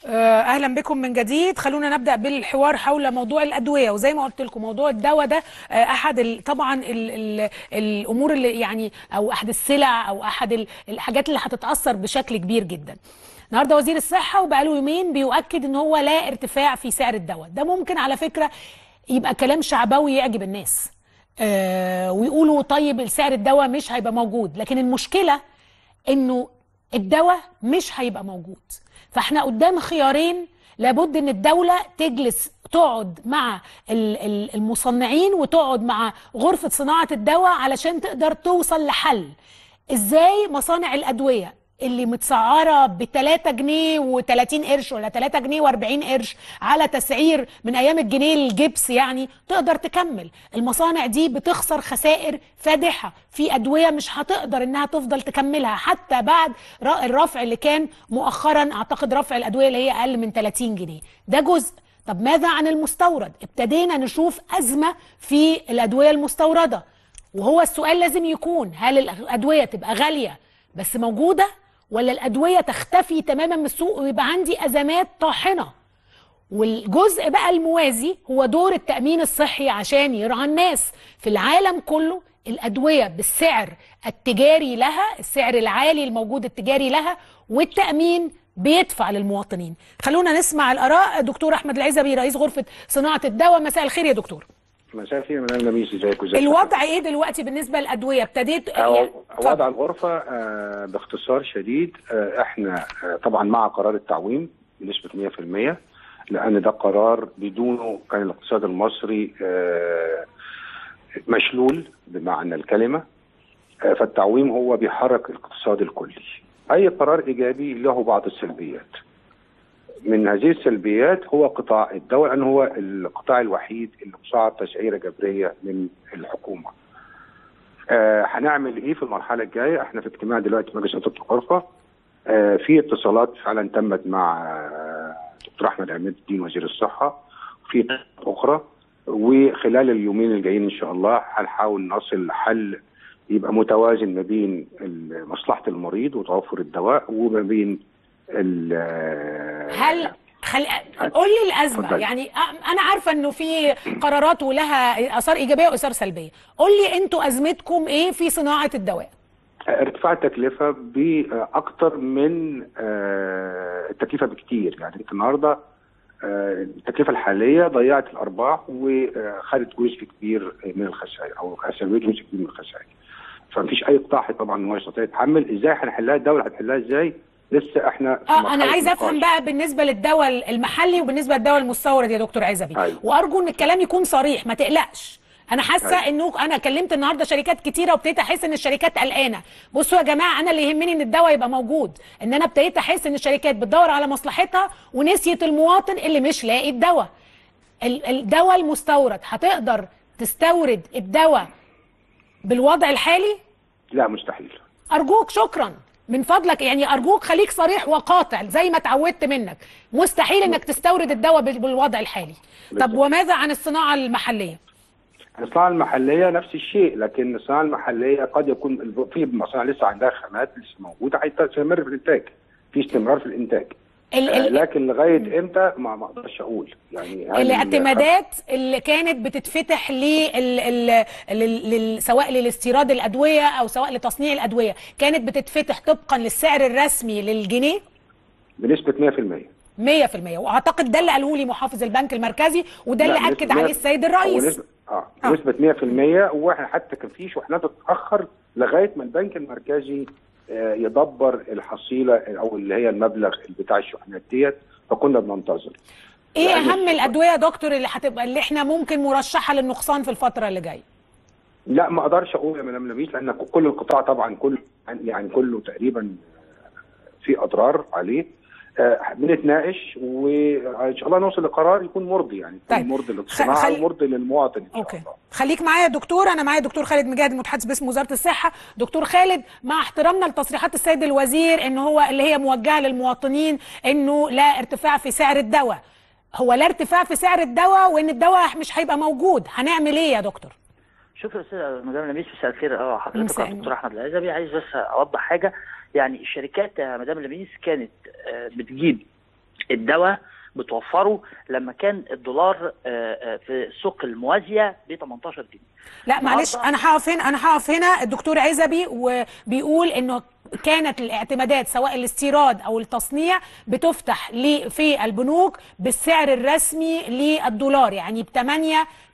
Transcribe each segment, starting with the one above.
آه، اهلا بكم من جديد خلونا نبدا بالحوار حول موضوع الادويه وزي ما قلت لكم موضوع الدواء ده آه، احد ال- طبعا ال ال الامور اللي يعني او احد السلع او احد ال- الحاجات اللي هتتاثر بشكل كبير جدا النهارده وزير الصحه وبقاله يومين بيؤكد ان هو لا ارتفاع في سعر الدواء ده ممكن على فكره يبقى كلام شعبوي يعجب الناس آه ويقولوا طيب سعر الدواء مش هيبقى موجود لكن المشكله انه الدواء مش هيبقى موجود فاحنا قدام خيارين لابد ان الدولة تجلس تقعد مع ال- ال- المصنعين وتقعد مع غرفة صناعة الدواء علشان تقدر توصل لحل ازاي مصانع الادوية اللي متسعرة ب 3 جنيه و30 قرش ولا 3 جنيه و40 قرش على تسعير من ايام الجنيه الجبس يعني تقدر تكمل المصانع دي بتخسر خسائر فادحة في ادوية مش هتقدر انها تفضل تكملها حتى بعد ر- الرفع اللي كان مؤخرا اعتقد رفع الادوية اللي هي اقل من 30 جنيه ده جزء طب ماذا عن المستورد ابتدينا نشوف ازمة في الادوية المستوردة وهو السؤال لازم يكون هل الادوية تبقى غالية بس موجودة ولا الادوية تختفي تماما من السوق ويبقى عندي ازمات طاحنة والجزء بقى الموازي هو دور التأمين الصحي عشان يرعى الناس في العالم كله الأدوية بالسعر التجاري لها السعر العالي الموجود التجاري لها والتأمين بيدفع للمواطنين خلونا نسمع الآراء دكتور أحمد العزبي رئيس غرفة صناعة الدواء مساء الخير يا دكتور مساء الخير من لميس ازيك وازيك الوضع ايه دلوقتي بالنسبة للأدوية ابتديت أو- يعني- اتفضل. وضع الغرفة آه، باختصار شديد آه، احنا آه، طبعا مع قرار التعويم بنسبة 100% لأن ده قرار بدونه كان الاقتصاد المصري آه، مشلول بمعنى الكلمة آه، فالتعويم هو بيحرك الاقتصاد الكلي أي قرار إيجابي له بعض السلبيات من هذه السلبيات هو قطاع الدواء لأنه هو القطاع الوحيد اللي مساعد تسعيرة جبرية من الحكومة آه هنعمل ايه في المرحله الجايه؟ احنا في اجتماع دلوقتي في مجلس اداره الغرفه آه في اتصالات فعلا تمت مع آه دكتور احمد عماد الدين وزير الصحه وفي اتصالات اخرى وخلال اليومين الجايين ان شاء الله هنحاول نصل لحل يبقى متوازن ما بين ال- مصلحه المريض وتوفر الدواء وما بين ال- آه، هل خل... قول لي الازمه اتفضلي. يعني أ- انا عارفه انه في قرارات ولها اثار ايجابيه واثار سلبيه قول لي انتوا ازمتكم ايه في صناعه الدواء ارتفاع التكلفه باكثر من آه، التكلفه بكتير يعني انت النهارده آه، التكلفه الحاليه ضيعت الارباح وخدت جزء كبير من الخسائر او سببت جزء كبير من الخسائر فمفيش اي قطاع طبعا ان هو يستطيع يتحمل ازاي هنحلها الدوله هتحلها ازاي لسه احنا في اه انا مرحلة عايزه افهم نقاش. بقى بالنسبه للدواء المحلي وبالنسبه للدواء المستورد يا دكتور عزبي أيوة. وارجو ان الكلام يكون صريح ما تقلقش انا حاسه أيوة. انه انا كلمت النهارده شركات كتيره وابتديت احس ان الشركات قلقانه بصوا يا جماعه انا اللي يهمني ان الدواء يبقى موجود ان انا ابتديت احس ان الشركات بتدور على مصلحتها ونسيت المواطن اللي مش لاقي الدواء ال- الدواء المستورد هتقدر تستورد الدواء بالوضع الحالي لا مستحيل ارجوك شكرا من فضلك يعني ارجوك خليك صريح وقاطع زي ما اتعودت منك مستحيل انك تستورد الدواء بال- بالوضع الحالي طب بالظبط. وماذا عن الصناعه المحليه الصناعه المحليه نفس الشيء لكن الصناعه المحليه قد يكون الب- في مصانع لسه عندها خامات لسه موجوده هتستمر في الانتاج في استمرار في الانتاج ال- آه، ال- لكن لغايه امتى ما ما اقدرش اقول يعني هل الاعتمادات اللي كانت بتتفتح لل ال- ال- لل- سواء للاستيراد الادويه او سواء لتصنيع الادويه كانت بتتفتح طبقا للسعر الرسمي للجنيه بنسبه 100% 100% واعتقد ده اللي قاله لي محافظ البنك المركزي وده لا، اللي بنسبة اكد عليه 100 السيد هو الرئيس نسبة اه آه. بنسبه 100% واحنا حتى كان في شحنات اتاخر لغايه ما البنك المركزي آه، يدبر الحصيله او اللي هي المبلغ بتاع الشحنات ديت فكنا بننتظر ايه يعني اهم الادويه يا دكتور اللي هتبقى اللي احنا ممكن مرشحه للنقصان في الفتره اللي جايه لا ما اقدرش اقول يا مدام لميس لان كل القطاع طبعا كل يعني كله تقريبا في اضرار عليه آه، بنتناقش وان شاء الله نوصل لقرار يكون مرضي يعني يكون طيب. مرضي خ- للصناعه خل- ومرضي للمواطن ان شاء اوكي الله خليك معايا يا دكتور انا معايا دكتور خالد مجاهد المتحدث باسم وزاره الصحه دكتور خالد مع احترامنا لتصريحات السيد الوزير ان هو اللي هي موجهه للمواطنين انه لا ارتفاع في سعر الدواء هو لا ارتفاع في سعر الدواء وان الدواء مش هيبقى موجود هنعمل ايه يا دكتور شكرا استاذ مدام لميس مساء الخير اه حضرتك مساء يا دكتور احمد العزبي عايز بس اوضح حاجه يعني الشركات يا مدام لميس كانت آه، بتجيب الدواء بتوفره لما كان الدولار آه، آه، في السوق الموازيه ب 18 جنيه لا معلش النهاردة- انا هقف هنا انا هقف هنا الدكتور عزبي وبيقول انه كانت الاعتمادات سواء الاستيراد او التصنيع بتفتح لي- في البنوك بالسعر الرسمي للدولار يعني ب 8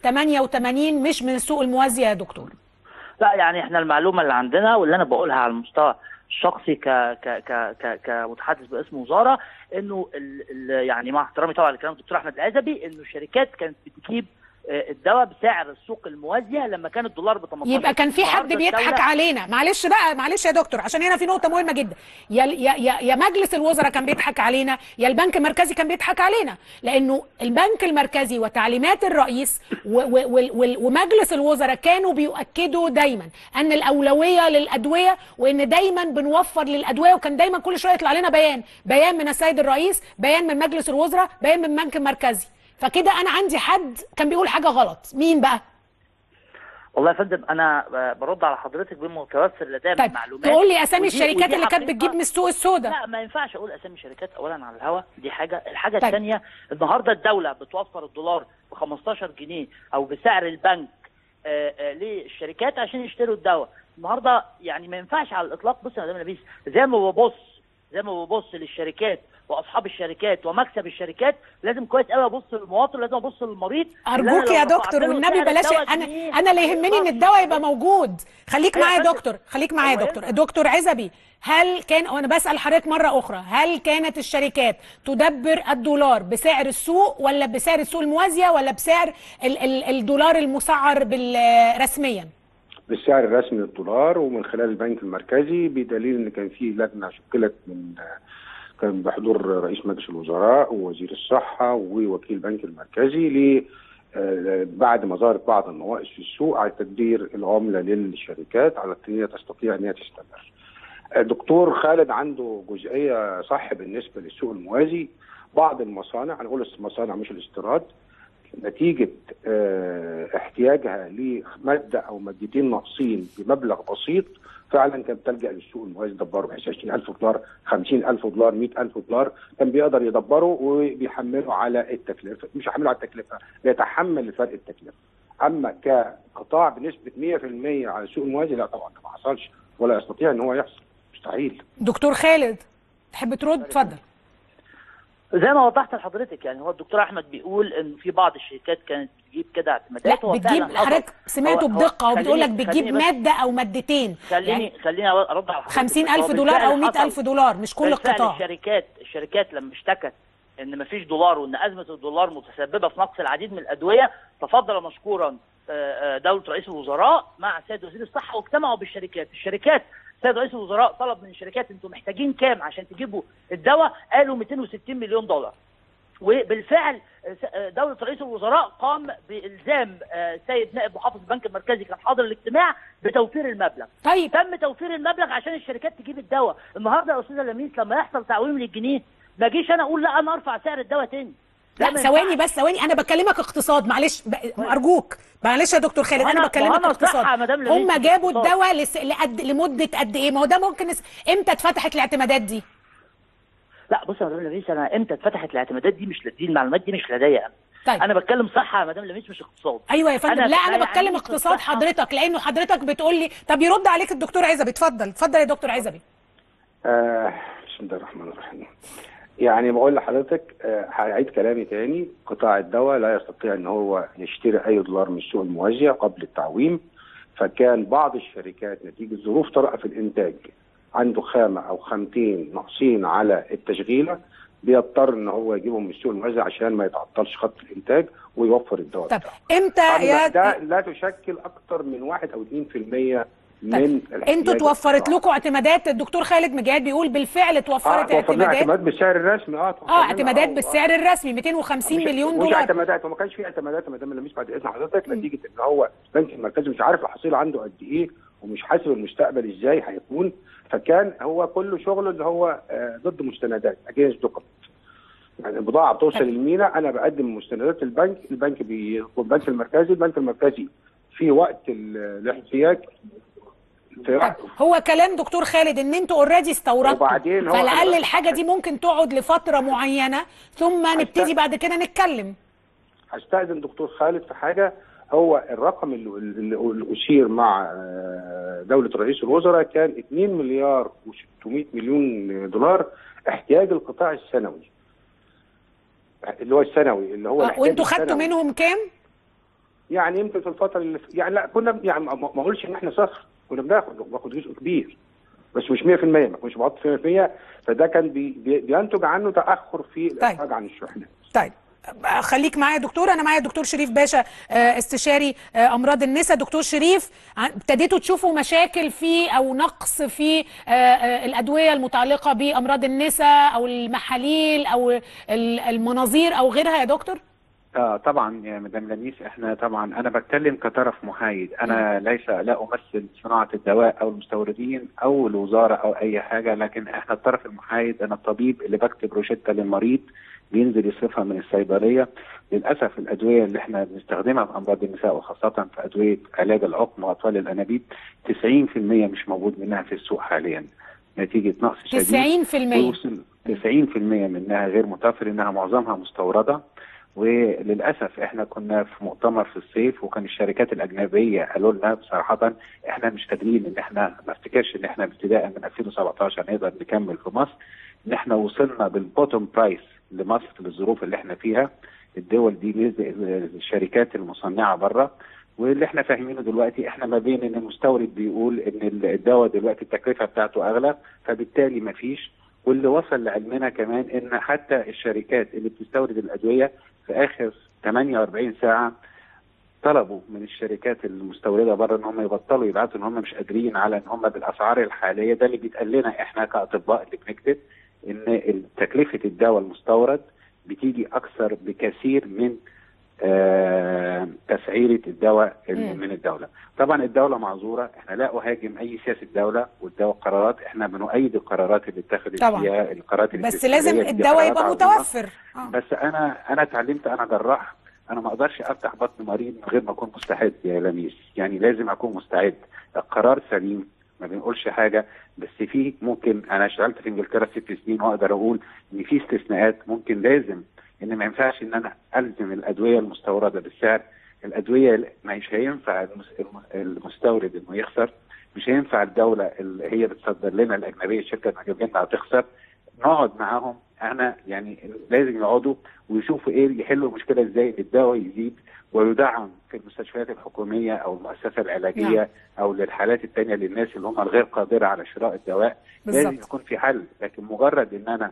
88 مش من السوق الموازيه يا دكتور لا يعني احنا المعلومه اللي عندنا واللي انا بقولها على المستوى الشخصي ك ك ك ك كمتحدث باسم وزاره انه ال ال يعني مع احترامي طبعا لكلام الدكتور احمد العزبي انه الشركات كانت بتجيب آه، الدواء بسعر السوق الموازيه لما كان الدولار ب 18 يبقى كان في حد النهاردة بيضحك الدولة- علينا معلش بقى معلش يا دكتور عشان هنا في نقطه مهمه جدا يا يا يا, يا مجلس الوزراء كان بيضحك علينا يا البنك المركزي كان بيضحك علينا لانه البنك المركزي وتعليمات الرئيس و و وال- وال- ومجلس الوزراء كانوا بيؤكدوا دايما ان الاولويه للادويه وان دايما بنوفر للادويه وكان دايما كل شويه يطلع لنا بيان بيان من السيد الرئيس بيان من مجلس الوزراء بيان من البنك المركزي فكده انا عندي حد كان بيقول حاجه غلط مين بقى والله يا فندم انا ب- برد على حضرتك بمتوفر لدي من طيب معلومات تقول لي اسامي ودي- الشركات ودي اللي كانت حقيقة- بتجيب من السوق السوداء لا ما ينفعش اقول اسامي الشركات اولا على الهوا دي حاجه الحاجه طيب. الثانيه النهارده الدوله بتوفر الدولار ب 15 جنيه او بسعر البنك آه، آه، للشركات عشان يشتروا الدواء النهارده يعني ما ينفعش على الاطلاق بص يا مدام نبيس زي ما ببص زي ما ببص للشركات واصحاب الشركات ومكسب الشركات لازم كويس قوي ابص للمواطن لازم ابص للمريض اللي أنا ارجوك لو يا رفعت دكتور له والنبي سعر بلاش الدواء انا جنيه، انا اللي يهمني ان هيقدرش الدواء يبقى موجود خليك أيوة معايا يا يا فندم. دكتور خليك معايا يا هو دكتور ينفع. دكتور عزبي هل كان وانا بسال حضرتك مره اخرى هل كانت الشركات تدبر الدولار بسعر السوق ولا بسعر السوق الموازيه ولا بسعر ال ال الدولار المسعر بال- رسميا بالسعر الرسمي للدولار ومن خلال البنك المركزي بدليل ان كان في لجنه شكلت من كان بحضور رئيس مجلس الوزراء ووزير الصحه ووكيل البنك المركزي ل آه، بعد ما ظهرت بعض النواقص في السوق على تدبير العمله للشركات على ان هي تستطيع ان هي تستمر. آه، دكتور خالد عنده جزئيه صح بالنسبه للسوق الموازي بعض المصانع هنقول المصانع مش الاستيراد نتيجه آه، احتياجها لماده او مادتين ناقصين بمبلغ بسيط فعلا كانت تلجا للسوق الموازي يدبره بحيث 20000 دولار 50000 دولار 100000 دولار كان بيقدر يدبره وبيحمله على التكلفه مش يحمله على التكلفه بيتحمل فرق التكلفه اما كقطاع بنسبه 100% على السوق الموازي لا طبعا ده ما حصلش ولا يستطيع ان هو يحصل مستحيل دكتور خالد تحب ترد اتفضل زي ما وضحت لحضرتك يعني هو الدكتور احمد بيقول ان في بعض الشركات كانت بتجيب كده اعتمادات لا هو بتجيب فعلاً حصل. حضرتك سمعته هو- هو- بدقه وبتقول لك خليني- بتجيب خليني بس- ماده او مادتين خليني يعني خليني ارد على حضرتك 50000 هو دولار او بالفعل 100000 حصل. دولار مش كل بالفعل القطاع الشركات الشركات لما اشتكت ان مفيش دولار وان ازمه الدولار متسببه في نقص العديد من الادويه تفضل مشكورا آه، آه، دوله رئيس الوزراء مع السيد وزير الصحه واجتمعوا بالشركات الشركات السيد رئيس الوزراء طلب من الشركات انتم محتاجين كام عشان تجيبوا الدواء قالوا 260 مليون دولار وبالفعل آه، دولة رئيس الوزراء قام بإلزام آه، السيد نائب محافظ البنك المركزي كان حاضر الاجتماع بتوفير المبلغ طيب تم توفير المبلغ عشان الشركات تجيب الدواء النهارده يا استاذه لميس لما يحصل تعويم للجنيه ما اجيش انا اقول لا انا ارفع سعر الدواء تاني ده لا ما ثواني ينفعش. بس ثواني انا بكلمك اقتصاد معلش ب... ارجوك معلش يا دكتور خالد ما انا أنا- بكلمك ما أنا اقتصاد صح يا مدام هم لميس، جابوا اقتصاد. الدواء لس... لقد... لمده قد ايه ما هو ده ممكن نس... امتى اتفتحت الاعتمادات دي لا بص يا مدام لميس انا امتى اتفتحت الاعتمادات دي مش دي المعلومات دي مش لدي انا طيب انا بتكلم صح يا مدام لميس مش اقتصاد ايوه يا فندم أنا لا ما انا بتكلم يعنيش اقتصاد الصحة. حضرتك لانه حضرتك بتقول لي طب يرد عليك الدكتور عزبي اتفضل اتفضل يا دكتور عزبي آه بسم الله الرحمن الرحيم يعني بقول لحضرتك آه هعيد كلامي تاني قطاع الدواء لا يستطيع ان هو يشتري اي دولار من السوق الموازيه قبل التعويم فكان بعض الشركات نتيجه ظروف طارئه في الانتاج عنده خامه او خامتين ناقصين على التشغيله بيضطر ان هو يجيبهم من السوق الموازي عشان ما يتعطلش خط الانتاج ويوفر الدواء طب بتاعه. امتى أما يا ده لا تشكل اكثر من 1 او 2% من طيب. الاحتياج انتوا توفرت القطاع. لكم اعتمادات الدكتور خالد مجاهد بيقول بالفعل اه توفرت توفرنا اعتمادات اعتماد بالسعر الرسمي اه توفرنا اه اعتمادات آه، بالسعر الرسمي 250 مش- مليون مش دولار اعتمادات وما كانش في اعتمادات يا مدام لميس بعد اذن حضرتك نتيجه ان هو البنك المركزي مش عارف الحصيل عنده قد ايه ومش حاسب المستقبل ازاي هيكون فكان هو كل شغله اللي هو آه ضد مستندات اجينست دوكمنت يعني البضاعه بتوصل طيب. المينا انا بقدم مستندات البنك البنك بي... والبنك المركزي البنك المركزي في وقت ال- الاحتياج طب هو كلام دكتور خالد ان انتوا اوريدي استوردتوا وبعدين هو فلعل أنا- الحاجه دي ممكن تقعد لفتره معينه ثم نبتدي بعد كده نتكلم هستأذن دكتور خالد في حاجة هو الرقم اللي, اللي اللي أشير مع آه، دولة رئيس الوزراء كان 2 مليار و600 مليون دولار احتياج القطاع السنوي اللي هو السنوي اللي هو آه، الاحتياج وانتوا خدتوا السنوي. منهم كام؟ يعني يمكن في الفترة اللي يعني لا كنا يعني ما ما اقولش ان احنا صفر كنا بناخد باخد جزء كبير بس مش 100% ما كنتش بغطي 100% فده كان بي بي بينتج عنه تأخر في الإخراج عن الشحنة طيب خليك معايا يا دكتور انا معايا دكتور شريف باشا آه، استشاري آه، امراض النساء دكتور شريف ع- ابتديتوا تشوفوا مشاكل في او نقص في آه، آه، الادويه المتعلقه بامراض النساء او المحاليل او ال- المناظير او غيرها يا دكتور آه طبعا يا مدام لميس احنا طبعا انا بتكلم كطرف محايد انا ليس لا امثل صناعه الدواء او المستوردين او الوزاره او اي حاجه لكن احنا الطرف المحايد انا الطبيب اللي بكتب روشته للمريض بينزل يصرفها من الصيدليه للاسف الادويه اللي احنا بنستخدمها في امراض النساء وخاصه في ادويه علاج العقم واطفال الانابيب 90% مش موجود منها في السوق حاليا نتيجه نقص شديد 90% وصل 90% منها غير متوفر انها معظمها مستورده وللاسف احنا كنا في مؤتمر في الصيف وكان الشركات الاجنبيه قالوا لنا بصراحه احنا مش قادرين ان احنا ما افتكرش ان احنا ابتداء من 2017 نقدر نكمل في مصر ان احنا وصلنا بالبوتوم برايس لمصر للظروف اللي احنا فيها الدول دي نزل- الشركات المصنعه بره واللي احنا فاهمينه دلوقتي احنا ما بين ان المستورد بيقول ان الدواء دلوقتي التكلفه بتاعته اغلى فبالتالي ما فيش واللي وصل لعلمنا كمان ان حتى الشركات اللي بتستورد الادويه في اخر 48 ساعه طلبوا من الشركات المستورده بره ان هم يبطلوا يبعتوا ان هم مش قادرين على ان هم بالاسعار الحاليه ده اللي بيتقال لنا احنا كاطباء اللي بنكتب ان تكلفه الدواء المستورد بتيجي اكثر بكثير من آه تسعيره الدواء مم. من الدوله. طبعا الدوله معذوره احنا لا اهاجم اي سياسه دوله والدواء قرارات احنا بنؤيد القرارات اللي اتخذت طبعا. فيها القرارات بس الاستثمارية لازم دي الدواء قرارات يبقى عظيمة. متوفر آه. بس انا انا اتعلمت انا جراح انا ما اقدرش افتح بطن مريض من غير ما اكون مستعد يا لميس يعني لازم اكون مستعد القرار سليم ما بنقولش حاجه بس في ممكن انا اشتغلت في انجلترا ست سنين واقدر اقول ان في استثناءات ممكن لازم ان ما ينفعش ان انا الزم الادويه المستورده بالسعر الادويه مش هينفع المس- الم- المستورد انه يخسر مش هينفع الدوله اللي هي بتصدر لنا الاجنبيه الشركه الاجنبيه هتخسر نقعد معاهم انا يعني لازم يقعدوا ويشوفوا ايه يحلوا المشكله ازاي الدواء يزيد ويدعم في المستشفيات الحكوميه او المؤسسه العلاجيه نعم. او للحالات الثانيه للناس اللي هم الغير قادره على شراء الدواء لازم بالظبط يكون في حل لكن مجرد ان انا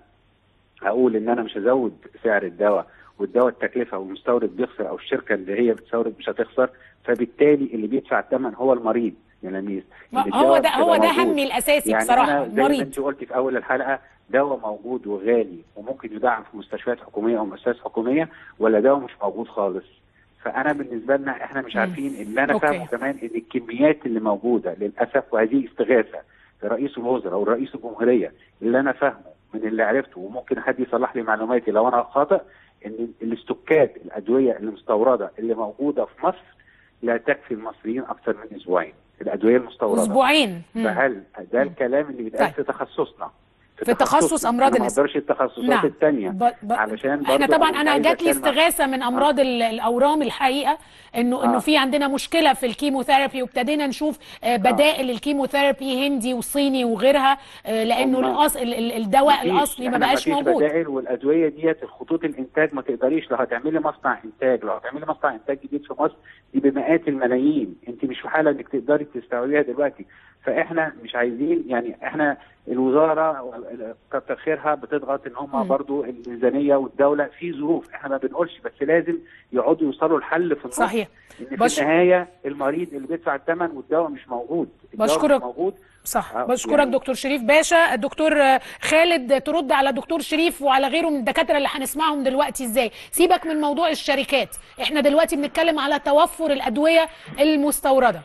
اقول ان انا مش هزود سعر الدواء والدواء التكلفه والمستورد بيخسر او الشركه اللي هي بتستورد مش هتخسر فبالتالي اللي بيدفع الثمن هو المريض يا لميس ما- اللي هو الدواء ده مش هو هيبقى ده موجود. همي الاساسي يعني بصراحه أنا زي ما مريض انت قلتي في اول الحلقه دواء موجود وغالي وممكن يدعم في مستشفيات حكوميه او مؤسسات حكوميه ولا دواء مش موجود خالص فانا بالنسبه لنا احنا مش مم. عارفين اللي انا أوكي. فاهمه كمان ان الكميات اللي موجوده للاسف وهذه استغاثه لرئيس الوزراء ورئيس الجمهوريه اللي انا فاهمه من اللي عرفته وممكن حد يصلح لي معلوماتي لو انا خاطئ ان الاستوكات الادويه المستورده اللي موجوده في مصر لا تكفي المصريين اكثر من اسبوعين الادويه المستورده اسبوعين مم. فهل ده الكلام اللي بيتقال طيب. في تخصصنا في تخصص تخصصنا. أمراض أنا ما النساء. اقدرش التخصصات نعم. الثانيه ب... ب... علشان احنا برضه طبعا مش انا عايز جات لي أتكلم- استغاثه من امراض ال- الاورام الحقيقه انه انه آه. في عندنا مشكله في الكيموثيرابي وابتدينا نشوف آه، بدائل الكيموثيرابي هندي وصيني وغيرها آه، لانه هم- الأصل ال- ال- الدواء مفيش. الاصلي ما إحنا بقاش مفيش موجود بدائل والادويه ديت الخطوط الانتاج ما تقدريش لو هتعملي مصنع انتاج لو هتعملي مصنع انتاج جديد في مصر دي بمئات الملايين انت مش في حاله انك تقدري تستوعبيها دلوقتي فاحنا مش عايزين يعني احنا الوزاره كتر خيرها بتضغط ان مم. هم برضو الميزانيه والدوله في ظروف احنا ما بنقولش بس لازم يقعدوا يوصلوا لحل في النص صحيح ان بش- في النهايه المريض اللي بيدفع الثمن والدواء مش موجود الدواء مش بشكرك. موجود صح آه، بشكرك يعني- دكتور شريف باشا الدكتور آه، خالد ترد على دكتور شريف وعلى غيره من الدكاتره اللي هنسمعهم دلوقتي ازاي سيبك من موضوع الشركات احنا دلوقتي بنتكلم على توفر الادويه المستورده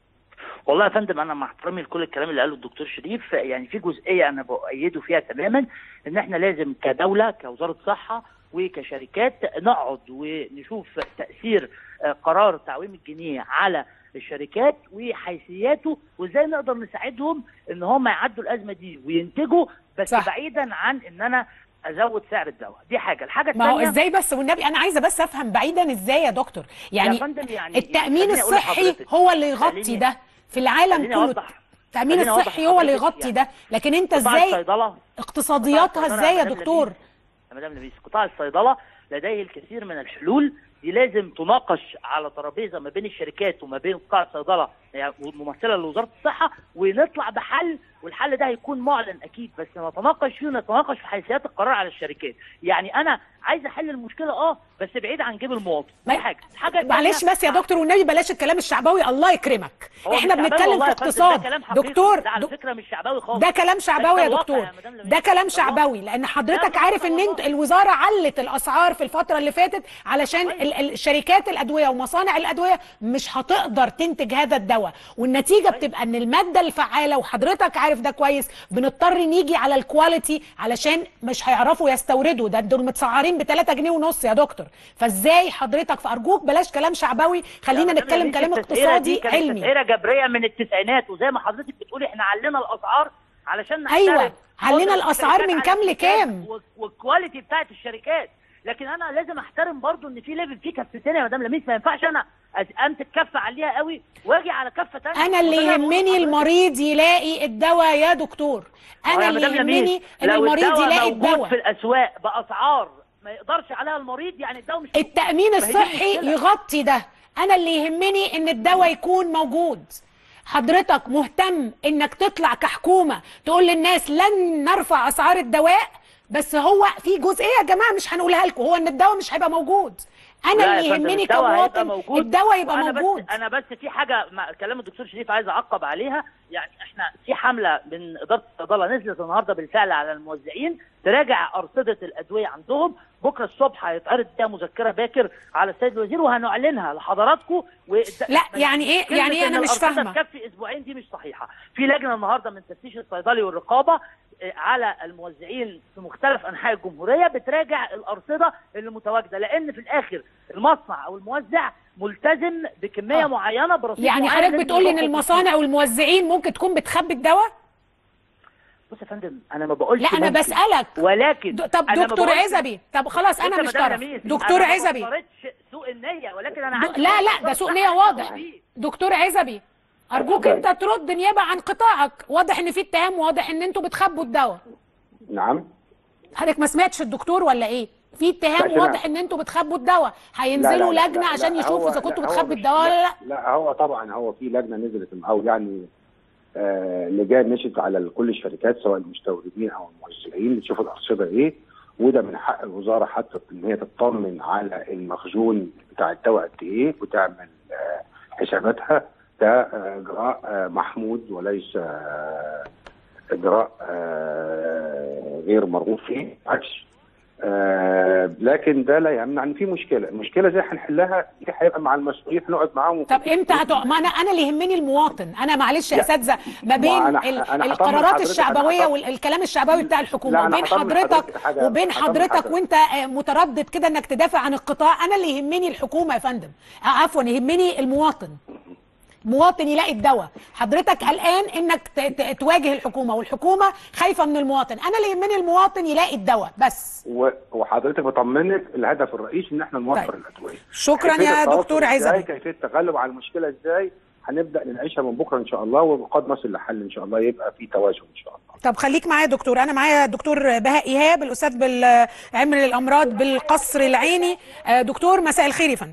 والله يا فندم انا مع احترامي لكل الكلام اللي قاله الدكتور شريف يعني في جزئيه انا بايده فيها تماما ان احنا لازم كدوله كوزاره صحه وكشركات نقعد ونشوف تاثير آه، قرار تعويم الجنيه على الشركات وحيثياته وازاي نقدر نساعدهم ان هم يعدوا الازمه دي وينتجوا بس صح. صح. بعيدا عن ان انا ازود سعر الدواء دي حاجه الحاجه ما هو الثانيه ازاي بس والنبي انا عايزه بس افهم بعيدا ازاي يا دكتور يعني يا فندم يعني التأمين خليني أقول الصحي لحضرتك. هو اللي يغطي خليني- ده في العالم خليني كله أوضح. التأمين خليني أوضح الصحي هو اللي لحضرتك يغطي يعني. ده لكن انت قطاع ازاي الصيدله اقتصادياتها قطاع ازاي يا الصيدلة دكتور لبيب. يا مدام لبيس قطاع الصيدله لديه الكثير من الحلول دي لازم تناقش على ترابيزه ما بين الشركات وما بين قطاع الصيدله يعني ممثله لوزاره الصحه ونطلع بحل والحل ده هيكون معلن اكيد بس نتناقش فيه ونتناقش في حيثيات القرار على الشركات يعني انا عايز احل المشكله اه بس بعيد عن جيب المواطن ما- دي حاجه الحاجه معلش التانية- بس يا دكتور والنبي بلاش الكلام الشعبوي الله يكرمك هو مش احنا شعباوي بنتكلم والله في يا فندم، اقتصاد ده كلام حقيقي. دكتور ده على دك- فكره مش شعباوي خالص ده كلام شعبوي ده يا الواقع دكتور يا مدام لبيب. ده كلام ده شعبوي لان حضرتك ده عارف ان الواقع انت والله. الوزاره علت الاسعار في الفتره اللي فاتت علشان أيوة. ال- ال- شركات الادويه ومصانع الادويه مش هتقدر تنتج هذا الدواء والنتيجه بتبقى ان الماده الفعاله وحضرتك عارف ده كويس بنضطر نيجي على الكواليتي علشان مش هيعرفوا يستوردوا ده دول متسعرين ب 3 جنيه ونص يا دكتور فازاي حضرتك فارجوك بلاش كلام شعبوي خلينا يا مدام نتكلم لبيس، كلام التسعيرة دي اقتصادي كانت علمي تسعيره جبريه من التسعينات وزي ما حضرتك بتقولي احنا علينا الاسعار علشان نحترم أيوة، علينا قدرة الأسعار الشركات من على كام الانتاج لكام؟ و- والكواليتي بتاعت الشركات لكن انا لازم احترم برضو ان في ليفل في كفتين يا مدام لميس ما ينفعش انا أز- امسك كفه عليها قوي واجي على كفه ثانيه انا اللي يهمني المريض يلاقي الدواء يا دكتور انا اللي يهمني ان المريض يلاقي موجود الدواء في الاسواق باسعار ما يقدرش عليها المريض يعني الدواء مش التأمين ما هي دي الصحي المشكلة. يغطي ده انا اللي يهمني ان الدواء يكون موجود حضرتك مهتم انك تطلع كحكومة تقول للناس لن نرفع اسعار الدواء بس هو في جزئية يا جماعة مش هنقولها لكم هو ان الدواء مش هيبقى موجود انا لا اللي يا فندم، يهمني الدواء هيبقى كمواطن موجود. الدواء يبقى وأنا موجود بس انا بس في حاجه مع كلام الدكتور شريف عايز اعقب عليها يعني احنا في حمله من اداره الصيدله نزلت النهارده بالفعل على الموزعين تراجع ارصده الادويه عندهم بكره الصبح هيتعرض فيها مذكره باكر على السيد الوزير وهنعلنها لحضراتكم و... لا، يعني إيه؟ كلمة يعني إيه؟ إن أنا مش الأرصدة فاهمة. تكفي اسبوعين دي مش صحيحه في لجنه النهارده من تفتيش الصيدلي والرقابه آه، على الموزعين في مختلف انحاء الجمهوريه بتراجع الارصده اللي متواجده لان في الاخر المصنع او الموزع ملتزم بكميه آه. آه. برصيد يعني معين حضرتك لازم بتقولي ان يضخه في المصانع والموزعين ممكن تكون بتخبي الدواء بص يا فندم انا ما بقولش لا انا ممكن. بسألك ولكن د- طب أنا ما دكتور بقولش- عزبي طب خلاص انا بص يا مش مدام طرف لميس، دكتور أنا ما عزبي بفترضش سوء النيه ولكن انا د- عندي لا لا ده سوء نية واضح فيه. دكتور عزبي ارجوك انت ترد نيابه عن قطاعك واضح ان في اتهام واضح ان انتوا بتخبوا الدواء نعم حضرتك ما سمعتش الدكتور ولا ايه في اتهام لا، واضح سمعت. ان انتوا بتخبوا الدواء لا، هينزلوا لا، لا، لجنه لا، عشان لا، يشوفوا هو- اذا كنتوا لا، هو بتخبوا مش- الدواء ولا لا لا هو طبعا هو في لجنه نزلت او يعني آه لجان مشت على كل الشركات سواء المستوردين او الموزعين تشوف الارصده ايه وده من حق الوزاره حتى ان هي تطمن على المخزون بتاع الدواء قد ايه وتعمل آه حساباتها ده آه، اجراء آه محمود وليس آه اجراء آه غير مرغوب فيه بالعكس آه لكن ده لا يمنع ان في مشكله، المشكله زي هنحلها دي هيبقى مع المسؤولين هنقعد معاهم طب امتى هتق... ما انا انا اللي يهمني المواطن انا معلش يا لا. اساتذه ما بين ما أنا- ال... أنا هطمن القرارات حضرتك، الشعبويه أنا هطمن- والكلام الشعبوي بتاع الحكومه لا، أنا وبين هطمن حضرتك حضرتك حاجة- وبين هطمن حضرتك حضرتك. وانت آه، متردد كده انك تدافع عن القطاع انا اللي يهمني الحكومه يا فندم آه، عفوا يهمني المواطن مواطن يلاقي الدواء حضرتك قلقان انك ت- ت- تواجه الحكومه والحكومه خايفه من المواطن انا اللي يهمني المواطن يلاقي الدواء بس و- وحضرتك بطمنك الهدف الرئيسي ان احنا نوفر طيب. الادويه شكرا كيفية يا التواصل دكتور إزاي، عزبي كيفيه التغلب على المشكله ازاي هنبدا نناقشها من بكره ان شاء الله وقد نصل لحل ان شاء الله يبقى في توازن ان شاء الله طب خليك معايا يا دكتور انا معايا دكتور بهاء ايهاب الاستاذ بالعلم الامراض بالقصر العيني آه، دكتور مساء الخير يا فندم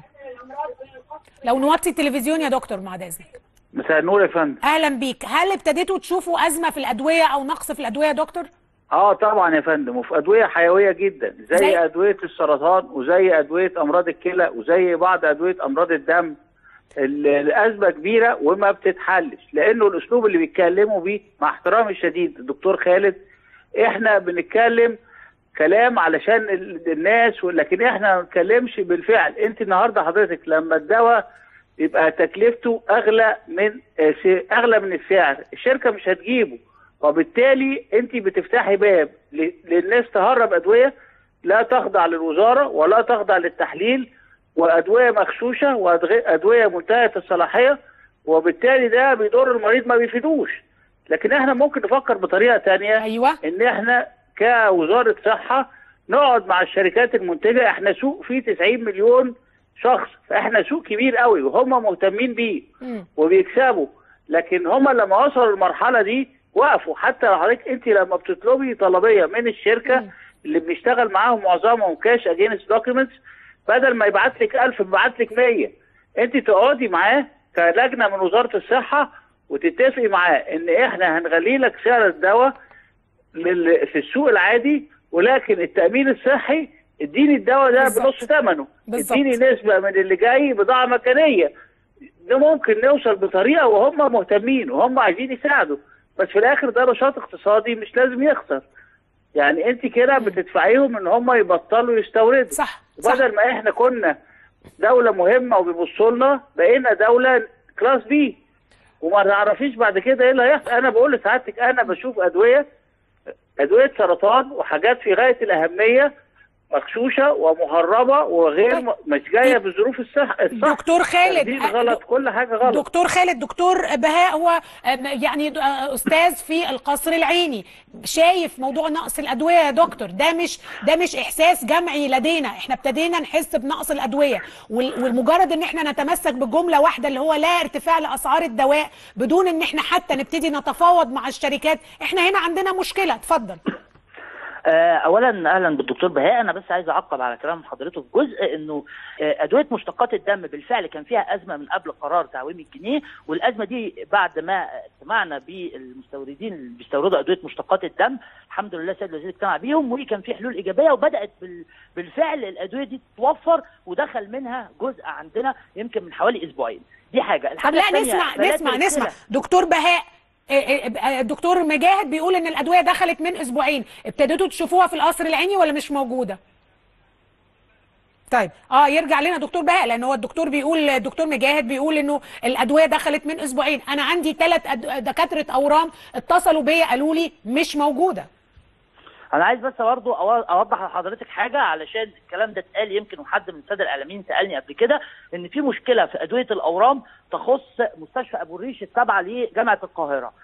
لو نوطي التلفزيون يا دكتور بعد اذنك مساء النور يا فندم اهلا بيك هل ابتديتوا تشوفوا ازمه في الادويه او نقص في الادويه يا دكتور اه طبعا يا فندم وفي ادويه حيويه جدا زي, زي؟ زي ادويه السرطان وزي ادويه امراض الكلى وزي بعض ادويه امراض الدم ال- الازمه كبيره وما بتتحلش لانه الاسلوب اللي بيتكلموا بيه مع احترامي الشديد الدكتور خالد احنا بنتكلم كلام علشان ال- الناس لكن احنا ما بنتكلمش بالفعل انت النهارده حضرتك لما الدواء يبقى تكلفته اغلى من آه، س- اغلى من السعر الشركه مش هتجيبه وبالتالي انت بتفتحي باب ل- للناس تهرب ادويه لا تخضع للوزاره ولا تخضع للتحليل وادويه مغشوشه وادويه منتهيه الصلاحيه وبالتالي ده بيضر المريض ما بيفيدوش لكن احنا ممكن نفكر بطريقه تانية ايوه ان احنا كوزاره صحه نقعد مع الشركات المنتجه احنا سوق فيه 90 مليون شخص فاحنا سوق كبير قوي وهم مهتمين بيه مم. وبيكسبوا لكن هم لما وصلوا المرحله دي وقفوا حتى لو حضرتك انت لما بتطلبي طلبيه من الشركه مم. اللي بنشتغل معاهم معظمهم كاش اجينست دوكيومنتس بدل ما يبعت لك 1000 بيبعت لك 100 انت تقعدي معاه كلجنه من وزاره الصحه وتتفقي معاه ان احنا هنغلي لك سعر الدواء لل- في السوق العادي ولكن التامين الصحي اديني الدواء ده بالظبط. بنص ثمنه بالظبط. اديني نسبه من اللي جاي بضاعه مكانيه ده ممكن نوصل بطريقه وهم مهتمين وهم عايزين يساعدوا بس في الاخر ده نشاط اقتصادي مش لازم يخسر يعني انت كده بتدفعيهم ان هم يبطلوا يستوردوا صح صح بدل ما احنا كنا دولة مهمة وبيبصوا لنا بقينا دولة كلاس بي وما تعرفيش بعد كده ايه اللي هيحصل انا بقول لسعادتك انا بشوف ادوية ادوية سرطان وحاجات في غاية الاهمية مغشوشة ومهربة وغير م... مش جاية بظروف الصح الصح دكتور خالد تخدير غلط كل حاجة غلط دكتور خالد دكتور بهاء هو يعني استاذ في القصر العيني شايف موضوع نقص الادويه يا دكتور ده مش ده مش احساس جمعي لدينا احنا ابتدينا نحس بنقص الادويه وال- والمجرد ان احنا نتمسك بجمله واحده اللي هو لا ارتفاع لاسعار الدواء بدون ان احنا حتى نبتدي نتفاوض مع الشركات احنا هنا عندنا مشكله اتفضل آه، اولا اهلا بالدكتور بهاء انا بس عايز اعقب على كلام حضرته في جزء انه آه، ادويه مشتقات الدم بالفعل كان فيها ازمه من قبل قرار تعويم الجنيه والازمه دي بعد ما اجتمعنا بالمستوردين اللي بيستوردوا ادويه مشتقات الدم الحمد لله سيد الوزير اجتمع بيهم وكان في حلول ايجابيه وبدات بال- بالفعل الادويه دي تتوفر ودخل منها جزء عندنا يمكن من حوالي اسبوعين دي حاجه طب الحاجه لا الثانيه نسمع حملات نسمع نسمع السلع. دكتور بهاء إيه إيه الدكتور مجاهد بيقول ان الادويه دخلت من اسبوعين ابتديتوا تشوفوها في القصر العيني ولا مش موجوده طيب اه يرجع لنا دكتور بهاء لان هو الدكتور بيقول الدكتور مجاهد بيقول انه الادويه دخلت من اسبوعين انا عندي ثلاث دكاتره اورام اتصلوا بيا قالوا لي مش موجوده انا عايز بس برضه أو- اوضح لحضرتك حاجه علشان الكلام ده اتقال يمكن وحد من الساده الاعلاميين سالني قبل كده ان في مشكله في ادويه الاورام تخص مستشفى ابو الريش التابعه لجامعه القاهره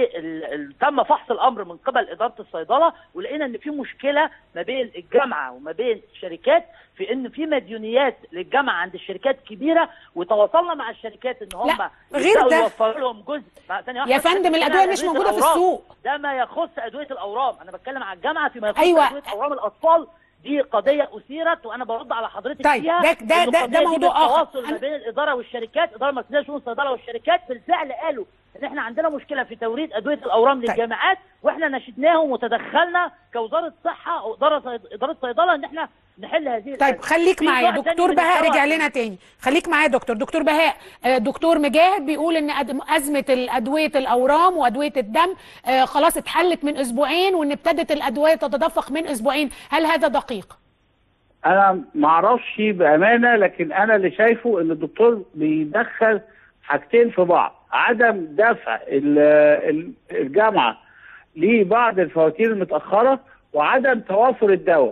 وتم فحص الامر من قبل اداره الصيدله ولقينا ان في مشكله ما بين الجامعه وما بين الشركات في ان في مديونيات للجامعه عند الشركات كبيره وتواصلنا مع الشركات ان هم لا، غير يبدأوا ده. يوفروا لهم جزء ما- ثانية واحدة يا بس، فندم، أنا الأدوية بتكلم مش عن أدوية موجودة في الأورام. السوق. ده ما يخص ادويه الاورام انا بتكلم على الجامعه فيما يخص أيوة. ادويه اورام الاطفال دي قضيه اثيرت وانا برد على حضرتك طيب، فيها ده- ده- إن ده- القضية ده دي موضوع آخر. بالتواصل ما أنا- بين الاداره والشركات الاداره المركزيه لشؤون الصيدله والشركات بالفعل قالوا ان احنا عندنا مشكله في توريد ادويه الاورام طيب. للجامعات واحنا نشدناهم وتدخلنا كوزاره صحه او اداره اداره صيدله ان احنا نحل هذه طيب الأزمة. خليك في معايا نوع تاني دكتور من بهاء الدواء. رجع لنا تاني خليك معايا دكتور دكتور بهاء آه، دكتور مجاهد بيقول ان أد- ازمه الادويه الاورام وادويه الدم آه، خلاص اتحلت من اسبوعين وان ابتدت الادويه تتدفق من اسبوعين هل هذا دقيق انا ما اعرفش بامانه لكن انا اللي شايفه ان الدكتور بيدخل حاجتين في بعض عدم دفع ال- ال- الجامعه لبعض الفواتير المتاخره وعدم توافر الدواء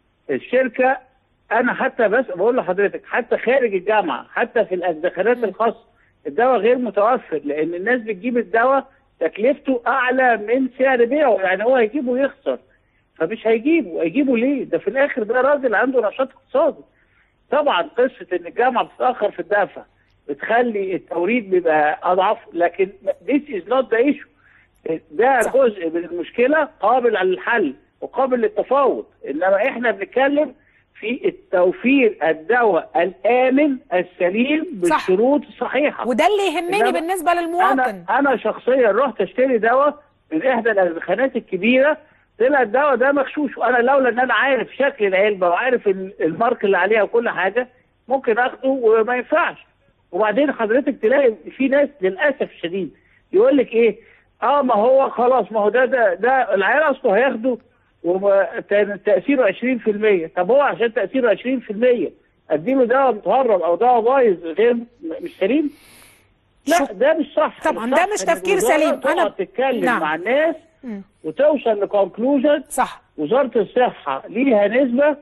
الشركه انا حتى بس بقول لحضرتك حتى خارج الجامعه حتى في الدخلات الخاصه الدواء غير متوفر لان الناس بتجيب الدواء تكلفته اعلى من سعر بيعه يعني هو هيجيبه يخسر فمش هيجيبه هيجيبه ليه ده في الاخر ده راجل عنده نشاط اقتصادي طبعا قصه ان الجامعه بتتاخر في الدفع بتخلي التوريد بيبقى اضعف لكن this is not the issue ده صح. جزء من المشكله قابل للحل وقابل للتفاوض انما احنا بنتكلم في التوفير الدواء الامن السليم صح. بالشروط الصحيحه وده اللي يهمني إنما بالنسبه للمواطن انا انا شخصيا رحت اشتري دواء من احدى الدخانات الكبيره طلع الدواء ده مغشوش وانا لولا ان انا عارف شكل العلبه وعارف ال- المارك اللي عليها وكل حاجه ممكن اخده وما ينفعش وبعدين حضرتك تلاقي في ناس للاسف الشديد يقول لك ايه اه ما هو خلاص ما هو ده ده ده العيال اصله هياخده وتاثيره 20% طب هو عشان تاثيره 20% اديله دواء متهرب او دواء بايظ غير مش سليم لا شك- ده مش صح طبعاً الصح ده مش إن تفكير الوزارة سليم. أنا- تقعد تتكلم نعم. مع الناس مم. وتوصل لكونكلوجن صح وزاره الصحه ليها نسبه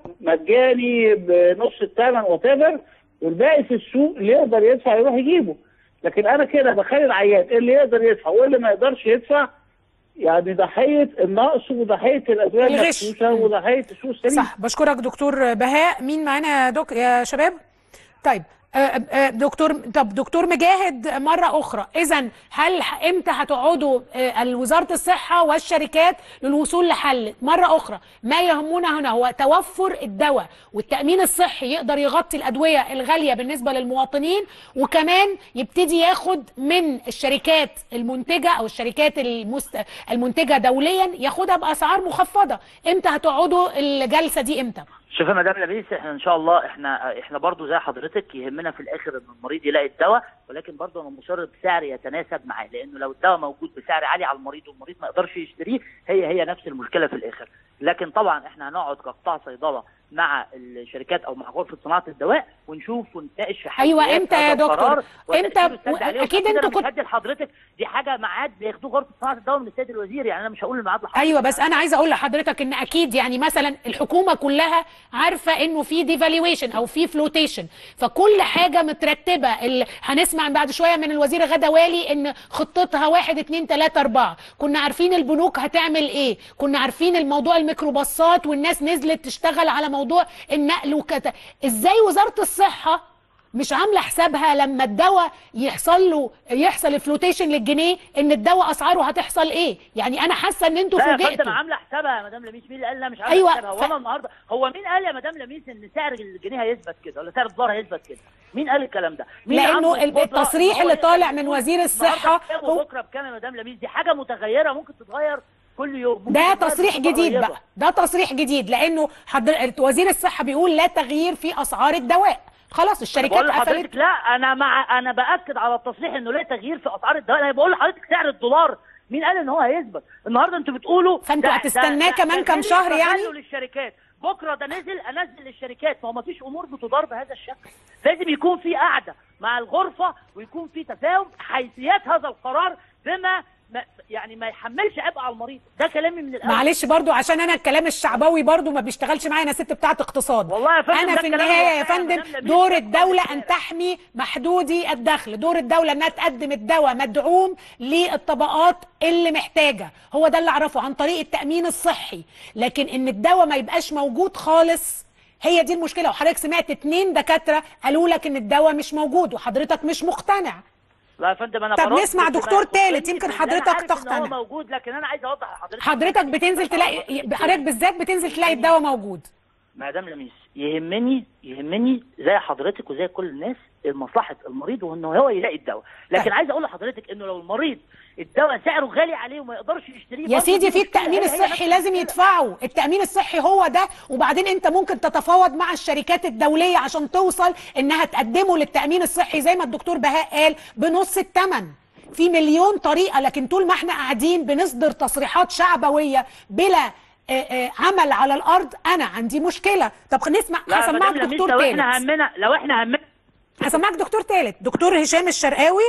مجاني بنص الثمن وات والباقي في السوق اللي يقدر يدفع يروح يجيبه لكن انا كده بخلي العيان اللي يقدر يدفع واللي ما يقدرش يدفع يعني ضحيه النقص وضحيه الادويه الغش. المغشوشه وضحيه السوق السليم صح بشكرك دكتور بهاء مين معانا يا دك يا شباب طيب آه، آه، دكتور طب دكتور مجاهد مرة أخرى إذا هل ح- إمتى هتقعدوا آه، وزارة الصحة والشركات للوصول لحل مرة أخرى ما يهمنا هنا هو توفر الدواء والتأمين الصحي يقدر يغطي الأدوية الغالية بالنسبة للمواطنين وكمان يبتدي ياخد من الشركات المنتجة أو الشركات المست... المنتجة دوليا ياخدها بأسعار مخفضة إمتى هتقعدوا الجلسة دي إمتى؟ شوف يا مدام لبيس احنا ان شاء الله احنا احنا برضو زي حضرتك يهمنا في الاخر ان المريض يلاقي الدواء ولكن برضو انا مصر بسعر يتناسب معاه لانه لو الدواء موجود بسعر عالي على المريض والمريض ما يقدرش يشتريه هي هي نفس المشكله في الاخر لكن طبعا احنا هنقعد كقطاع صيدله مع الشركات او مع غرفه صناعه الدواء ونشوف ونتناقش في أيوة، حيثيات إمتى يا هذا دكتور؟ القرار وتأثيره إمتى؟ السلبي عليه. أكيد وعشان كده أنتوا أنا مش كنت- هدي لحضرتك دي حاجه ميعاد بياخدوه غرفه صناعه الدواء من السيد الوزير يعني انا مش هقول الميعاد لحضرتك ايوه بس انا عايزه اقول لحضرتك ان اكيد يعني مثلا الحكومه كلها عارفه انه في ديفالويشن او في فلوتيشن فكل حاجه مترتبه ال... هنسمع بعد شويه من الوزير غدا والي ان خطتها واحد اتنين تلاته اربعه كنا عارفين البنوك هتعمل ايه كنا عارفين الموضوع الميكروباصات والناس نزلت تشتغل على موضوع النقل وكذا ازاي وزاره الصحه مش عامله حسابها لما الدواء يحصل له يحصل فلوتيشن للجنيه ان الدواء اسعاره هتحصل ايه يعني انا حاسه ان انتوا لا يا فندم فوجئتوا عامله حسابها يا مدام لميس مين اللي قال لا مش عامله أيوة، حسابها ف- هو انا النهارده هو مين قال يا مدام لميس ان سعر الجنيه هيثبت كده ولا سعر الدولار هيثبت كده مين قال الكلام ده مين لأنه عنده ال- القدرة التصريح إن هو اللي يقدر طالع من يقول وزير الصحة النهاردة هو- بكام وبكره بكام يا مدام لميس دي حاجه متغيره ممكن تتغير كل يوم ممكن ده تتغير تصريح بصورة جديد قريبة. بقى ده تصريح جديد لانه حضر... وزير الصحه بيقول لا تغيير في اسعار الدواء خلاص أنا الشركات بقول لحضرتك قفلت لا انا مع انا باكد على التصريح انه لا تغيير في اسعار الدواء انا بقول لحضرتك سعر الدولار مين قال ان هو هيثبت النهارده انتوا بتقولوا فأنتوا ده- هتستناه ده- ده- كمان ده كام غلي شهر يعني؟ فغلوا للشركات بكره ده نزل انزل للشركات ما هو ما فيش امور بتدار بهذا الشكل لازم يكون في قعده مع الغرفه ويكون في تفاهم حيثيات هذا القرار بما ما يعني ما يحملش عبء على المريض ده كلامي من الاول معلش برضو عشان انا الكلام الشعبوي برضو ما بيشتغلش معايا انا ست بتاعت اقتصاد والله يا فندم انا ده في الكلام النهايه يا الواقعي فندم مدام لميس دور ده الدوله الكلام. ان تحمي محدودي الدخل دور الدوله انها تقدم الدواء مدعوم للطبقات اللي محتاجه هو ده اللي اعرفه عن طريق التامين الصحي لكن ان الدواء ما يبقاش موجود خالص هي دي المشكله وحضرتك سمعت اتنين دكاتره قالوا لك ان الدواء مش موجود وحضرتك مش مقتنع لا يا فندم انا طب برد نسمع بما دكتور يخصني تالت، يمكن بإن حضرتك أنا عارف إن تقتنع. هو موجود لكن انا عايز اوضح لحضرتك حضرتك بتنزل تلاقي حضرتك بالذات بتنزل تلاقي الدواء موجود مدام لميس يهمني يهمني زي حضرتك وزي كل الناس مصلحه المريض وانه هو يلاقي الدواء لكن طيب. عايز اقول لحضرتك انه لو المريض الدواء سعره غالي عليه وما يقدرش يشتريه يا برضه سيدي دي في مشكلة. التأمين هي- هي الصحي نفس لازم المشكلة. يدفعوا التأمين الصحي هو ده وبعدين انت ممكن تتفاوض مع الشركات الدولية عشان توصل انها تقدمه للتأمين الصحي زي ما الدكتور بهاء قال بنص الثمن في مليون طريقة لكن طول ما احنا قاعدين بنصدر تصريحات شعبوية بلا آه، آه، عمل على الارض انا عندي مشكله طب نسمع لا يا هسمعك مدام لميس دكتور لو احنا تالت همنا لو احنا همنا هسمعك دكتور تالت دكتور هشام الشرقاوي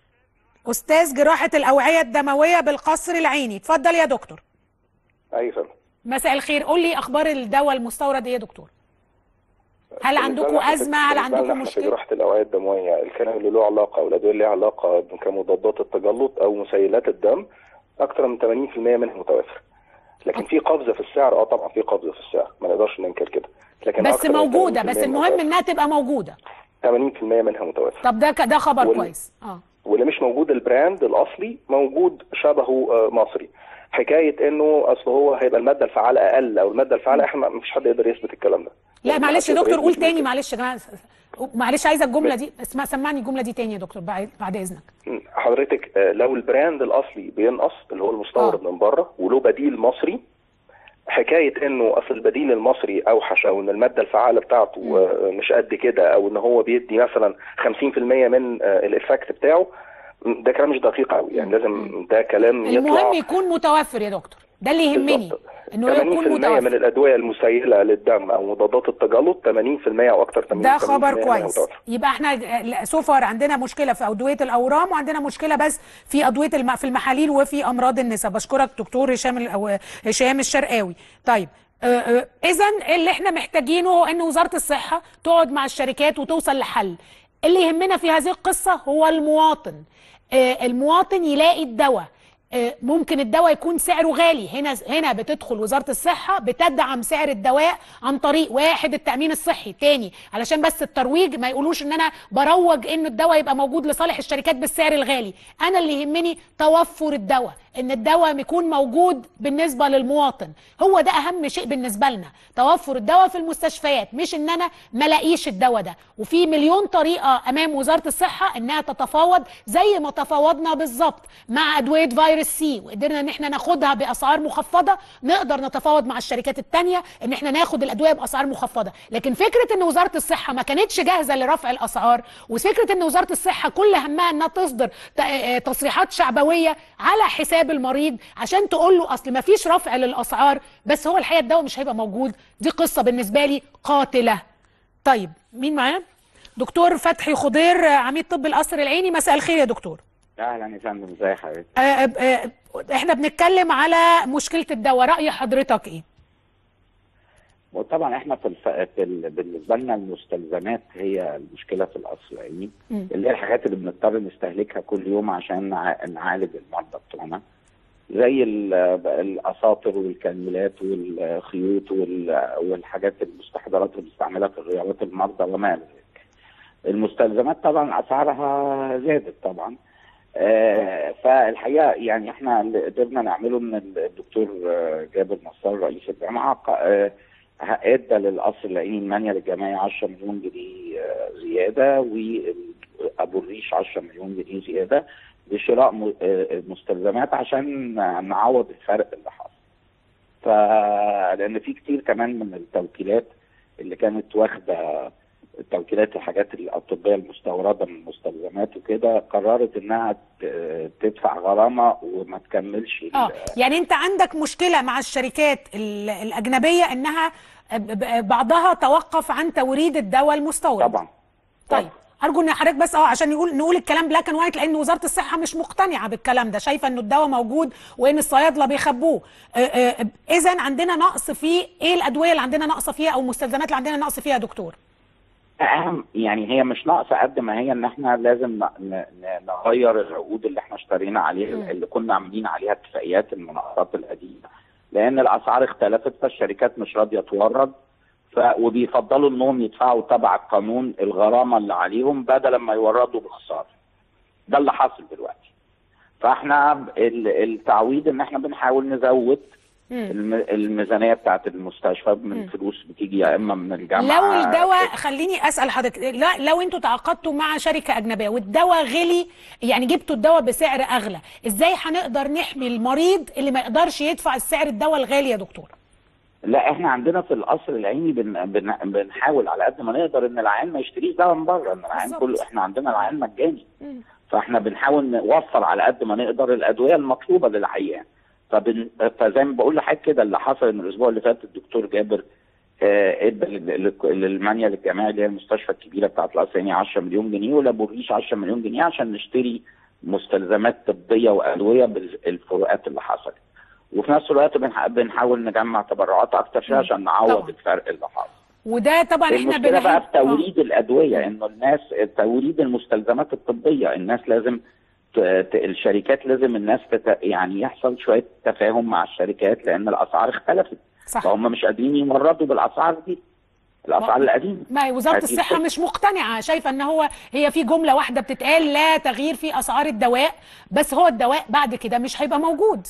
استاذ جراحه الاوعيه الدمويه بالقصر العيني اتفضل يا دكتور اي فندم مساء الخير قول لي اخبار الدواء المستورد ايه يا دكتور هل عندكم بالنسبة لنا ازمه إحنا هل في- عندكم بالنسبة لنا إحنا في مشكله جراحه الاوعيه الدمويه الكلام اللي له علاقه او الادويه اللي لها علاقه كمضادات التجلط او مسيلات الدم اكثر من 80% منها متوافر لكن في قفزه في السعر اه طبعا في قفزه في السعر ما نقدرش ننكر كده لكن بس أكتر من موجوده 80% بس المهم متوافر. انها تبقى موجوده 80% منها متوافر طب ده ك- ده خبر وال- كويس اه واللي مش موجود البراند الاصلي موجود شبهه آه، مصري حكايه انه اصل هو هيبقى الماده الفعاله اقل او الماده الفعاله احنا ما فيش حد يقدر يثبت الكلام ده لا يعني معلش يا محدش يقدر دكتور قول يثبت تاني كده. معلش يا جماعه معلش عايزه الجمله دي اسمع سمعني الجمله دي تاني يا دكتور بعد بعد اذنك حضرتك آه، لو البراند الاصلي بينقص اللي هو المستورد آه. من بره وله بديل مصري حكايه انه اصل البديل المصري اوحش او ان الماده الفعاله بتاعته آه، مش قد كده او ان هو بيدي مثلا 50% من آه، الافكت بتاعه ده كلام مش دقيق قوي يعني لازم ده كلام يطلع المهم يكون متوفر يا دكتور ده اللي يهمني بالظبط. انه يكون 80% من متوفر الادويه المسيله للدم او مضادات التجلط 80% او اكثر 80% ده خبر منها كويس متوفر. يبقى احنا سوفر عندنا مشكله في ادويه الاورام وعندنا مشكله بس في ادويه الم... في المحاليل وفي امراض النساء بشكرك دكتور هشام ال- أو هشام الشرقاوي طيب اذا اللي احنا محتاجينه هو ان وزاره الصحه تقعد مع الشركات وتوصل لحل اللي يهمنا في هذه القصه هو المواطن آه، المواطن يلاقي الدواء آه، ممكن الدواء يكون سعره غالي هنا هنا بتدخل وزاره الصحه بتدعم سعر الدواء عن طريق واحد التامين الصحي تاني علشان بس الترويج ما يقولوش ان انا بروج ان الدواء يبقى موجود لصالح الشركات بالسعر الغالي انا اللي يهمني توفر الدواء ان الدواء يكون موجود بالنسبه للمواطن هو ده اهم شيء بالنسبه لنا توفر الدواء في المستشفيات مش ان انا ما لاقيش الدواء ده وفي مليون طريقه امام وزاره الصحه انها تتفاوض زي ما تفاوضنا بالظبط مع ادويه فيروس سي وقدرنا ان احنا ناخدها باسعار مخفضه نقدر نتفاوض مع الشركات التانية ان احنا ناخد الادويه باسعار مخفضه لكن فكره ان وزاره الصحه ما كانتش جاهزه لرفع الاسعار وفكره ان وزاره الصحه كل همها انها تصدر ت- آه، تصريحات شعبويه على حساب المريض عشان تقول له اصل ما فيش رفع للاسعار بس هو الحقيقه الدواء مش هيبقى موجود دي قصه بالنسبه لي قاتله طيب مين معانا دكتور فتحي خضير آه، عميد طب القصر العيني مساء الخير يا دكتور اهلا يا فندم ازي حضرتك آه، آه، آه، احنا بنتكلم على مشكله الدواء راي حضرتك ايه وطبعا احنا في, الف... في ال... بالنسبه لنا المستلزمات هي المشكله في الاصل العلمي مم. اللي هي الحاجات اللي بنضطر نستهلكها كل يوم عشان نع... نعالج المرضى بتوعنا زي ال- الاساطر والكانيولات والخيوط وال... والحاجات المستحضرات اللي بنستعملها في رياضات المرضى وما الى ذلك. المستلزمات طبعا اسعارها زادت طبعا آه، فالحقيقه يعني احنا اللي قدرنا نعمله ان الدكتور آه، جابر نصار رئيس الجامعه ق- آه، ادى للقصر العيني المانيا للجمعيه 10 مليون جنيه آه، زياده وابو الريش 10 مليون جنيه زياده لشراء م- آه، مستلزمات عشان نعوض الفرق اللي حصل. ف لان في كتير كمان من التوكيلات اللي كانت واخده التوكيلات الحاجات الطبيه المستورده من المستلزمات وكده قررت انها ت- تدفع غرامه وما تكملش ال- اه يعني انت عندك مشكله مع الشركات ال- الاجنبيه انها ب- ب- بعضها توقف عن توريد الدواء المستورد طبعا طيب ارجو ان حضرتك بس اه عشان نقول نقول الكلام بلاك اند وايت لان وزاره الصحه مش مقتنعه بالكلام ده شايفه انه الدواء موجود وان الصيادله بيخبوه اذا عندنا نقص في ايه الادويه اللي عندنا نقص فيها او المستلزمات اللي عندنا نقص فيها يا دكتور اهم يعني هي مش ناقصه قد ما هي ان احنا لازم ن- ن- ن- نغير العقود اللي احنا اشترينا عليها اللي كنا عاملين عليها اتفاقيات المناقصات القديمه لان الاسعار اختلفت فالشركات مش راضيه تورد ف... وبيفضلوا انهم يدفعوا تبع القانون الغرامه اللي عليهم بدل ما يوردوا بخساره ده اللي حاصل دلوقتي فاحنا ال- التعويض ان احنا بنحاول نزود مم. الم- الميزانيه بتاعت المستشفى من فلوس بتيجي يا اما من الجامعه لو الدواء خليني اسال حضرتك لا لو انتوا تعاقدتوا مع شركه اجنبيه والدواء غلي يعني جبتوا الدواء بسعر اغلى ازاي هنقدر نحمي المريض اللي ما يقدرش يدفع السعر الدواء الغالي يا دكتور لا احنا عندنا في القصر العيني بن بن بنحاول على قد ما نقدر ان العيان ما يشتريش دواء من بره ان العيان بالظبط. كله احنا عندنا العيان مجاني مم. فاحنا بنحاول نوفر على قد ما نقدر الادويه المطلوبه للعيان فبن فزي ما بقول لحضرتك كده اللي حصل ان الاسبوع اللي فات الدكتور جابر آه، ادى لل- لل- للمانيا للجامعه اللي هي المستشفى الكبيره بتاعت القصر العيني 10 مليون جنيه ولابو الريش 10 مليون جنيه عشان نشتري مستلزمات طبيه وادويه بالفروقات اللي حصلت وفي نفس الوقت بنح- بنحاول نجمع تبرعات اكتر شويه عشان نعوض طبعا. الفرق اللي حصل وده طبعا احنا المشكله بقى في آه. توريد الادويه انه الناس توريد المستلزمات الطبيه الناس لازم ت- ت- الشركات لازم الناس تت... يعني يحصل شويه تفاهم مع الشركات لان الاسعار اختلفت صح فهم مش قادرين يوردوا بالاسعار دي الاسعار القديمه ما هي وزاره هذه الصحه الفكرة. مش مقتنعه شايفه ان هو هي في جمله واحده بتتقال لا تغيير في اسعار الدواء بس هو الدواء بعد كده مش هيبقى موجود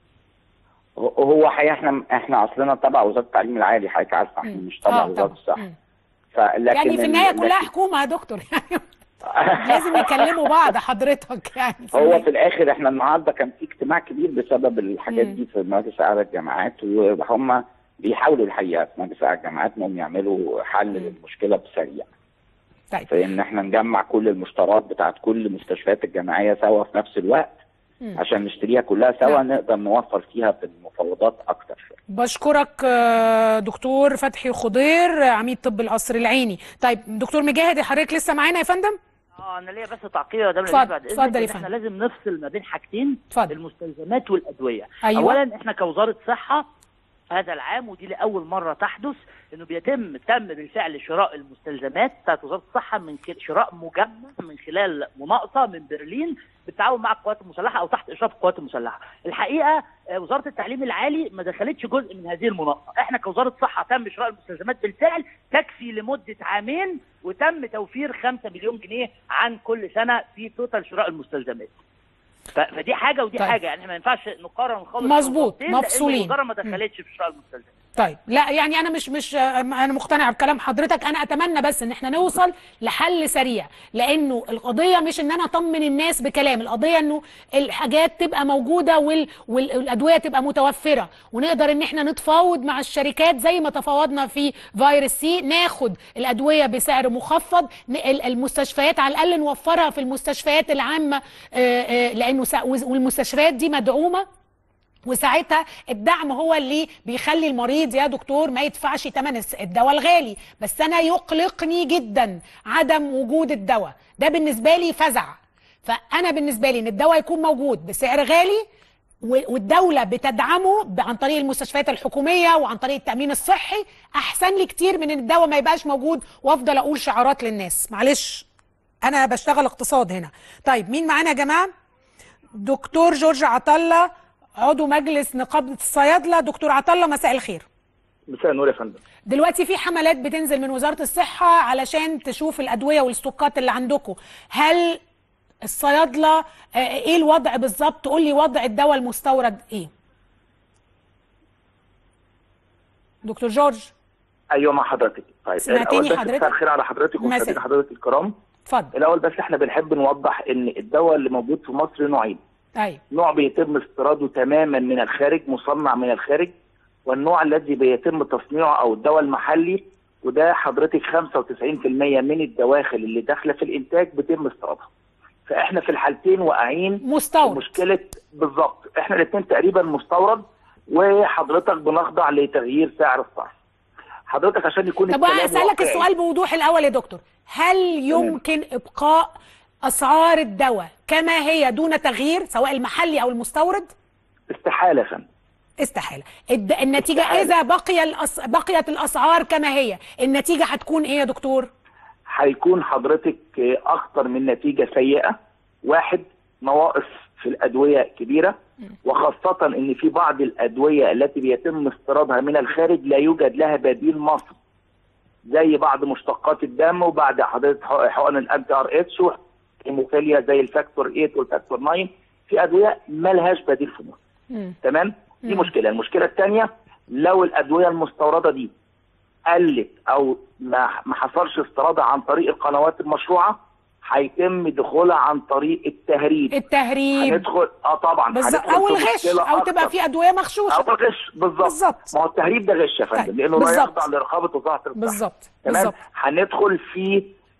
هو حقيقة احنا احنا اصلنا تبع وزاره التعليم العالي حضرتك عارفه احنا مم. مش تبع آه، وزاره طبعا. الصحه مم. فلكن يعني في النهايه ال- كلها لكن- حكومه يا دكتور يعني لازم يكلموا بعض حضرتك يعني في هو النهاية. في الاخر احنا النهارده كان في اجتماع كبير بسبب الحاجات مم. دي في مجلس اعلى الجامعات وهم بيحاولوا الحقيقه في مجلس اعلى الجامعات انهم يعملوا حل للمشكله بسريع طيب في ان احنا نجمع كل المشتريات بتاعت كل المستشفيات الجامعيه سوا في نفس الوقت مم. عشان نشتريها كلها سوا نعم. نقدر نوفر فيها بالمفاوضات اكتر شويه بشكرك آه، دكتور فتحي خضير آه، عميد طب القصر العيني طيب دكتور مجاهد حضرتك لسه معانا يا فندم اه انا ليا بس تعقيب يا دولة اتفضل، بعد إذنك، اتفضل يا إن احنا فندم. لازم نفصل ما بين حاجتين اتفضل. المستلزمات والادويه أيوة. اولا احنا كوزاره صحه هذا العام ودي لاول مره تحدث انه بيتم تم بالفعل شراء المستلزمات بتاعت وزاره الصحه من ك- شراء مجمع من خلال مناقصه من برلين بالتعاون مع القوات المسلحه او تحت اشراف القوات المسلحه. الحقيقه آه، وزاره التعليم العالي ما دخلتش جزء من هذه المناقصه، احنا كوزاره صحه تم شراء المستلزمات بالفعل تكفي لمده عامين وتم توفير 5 مليون جنيه عن كل سنه في توتال شراء المستلزمات. ف- فدي حاجه ودي طيب. حاجه يعني ما ينفعش نقارن خالص مظبوط، الوزارتين، لأن مفصولين. الوزاره ما دخلتش في شراء المستلزمات. طيب لا يعني انا مش مش آه، انا مقتنعه بكلام حضرتك انا اتمنى بس ان احنا نوصل لحل سريع لانه القضيه مش ان انا اطمن الناس بكلام القضيه انه الحاجات تبقى موجوده وال وال- والادويه تبقى متوفره ونقدر ان احنا نتفاوض مع الشركات زي ما تفاوضنا في فيروس سي ناخد الادويه بسعر مخفض ن- ال- المستشفيات على الاقل نوفرها في المستشفيات العامه آه، آه، لانه سا- والمستشفيات دي مدعومه وساعتها الدعم هو اللي بيخلي المريض يا دكتور ما يدفعش ثمن الس- الدواء الغالي بس انا يقلقني جدا عدم وجود الدواء ده بالنسبه لي فزع فانا بالنسبه لي ان الدواء يكون موجود بسعر غالي و- والدوله بتدعمه ب- عن طريق المستشفيات الحكوميه وعن طريق التامين الصحي احسن لي كتير من ان الدواء ما يبقاش موجود وافضل اقول شعارات للناس معلش انا بشتغل اقتصاد هنا طيب مين معانا يا جماعه دكتور جورج عطله عضو مجلس نقابه الصيادله دكتور عطله مساء الخير مساء النور يا فندم دلوقتي في حملات بتنزل من وزاره الصحه علشان تشوف الادويه والستوكات اللي عندكم هل الصيادله آه، ايه الوضع بالظبط قول لي وضع الدواء المستورد ايه دكتور جورج ايوه مع حضرتك طيب سمعتني الأول بس حضرتك؟ مساء الخير على حضرتك مساء. ومشاهدين حضرتك الكرام اتفضل الاول بس احنا بنحب نوضح ان الدواء اللي موجود في مصر نوعين ايوه نوع بيتم استيراده تماما من الخارج مصنع من الخارج والنوع الذي بيتم تصنيعه او الدواء المحلي وده حضرتك 95% من الدواخل اللي داخله في الانتاج بيتم استيرادها فاحنا في الحالتين واقعين في مستورد مشكله بالظبط احنا الاثنين تقريبا مستورد وحضرتك بنخضع لتغيير سعر الصرف حضرتك عشان يكون طب الكلام اسالك واقعي. السؤال بوضوح الاول يا دكتور هل يمكن ابقاء اسعار الدواء كما هي دون تغيير سواء المحلي او المستورد استحاله يا فندم استحاله الد... النتيجه استحالة. اذا بقي الأس... بقيت الاسعار كما هي النتيجه هتكون ايه يا دكتور هيكون حضرتك اخطر من نتيجه سيئه واحد نواقص في الادويه كبيره وخاصه ان في بعض الادويه التي بيتم استيرادها من الخارج لا يوجد لها بديل مصري زي بعض مشتقات الدم وبعد حضرتك حق- حقن الانتي ار اتش والهيموفيليا زي الفاكتور 8 والفاكتور 9 في ادويه ملهاش بديل في مصر مم. تمام دي مم. مشكله المشكله الثانيه لو الادويه المستورده دي قلت او ما ما حصلش استيرادها عن طريق القنوات المشروعه هيتم دخولها عن طريق التهريب التهريب هندخل اه طبعا بالظبط هندخل او في الغش مشكلة او تبقى أكتر. في ادويه مغشوشه او الغش بالظبط بالظبط. ما هو التهريب ده غش يا فندم طيب، لانه لا بالظبط. يخضع لرقابه وزاره الصحه بالظبط تمام بالظبط هندخل في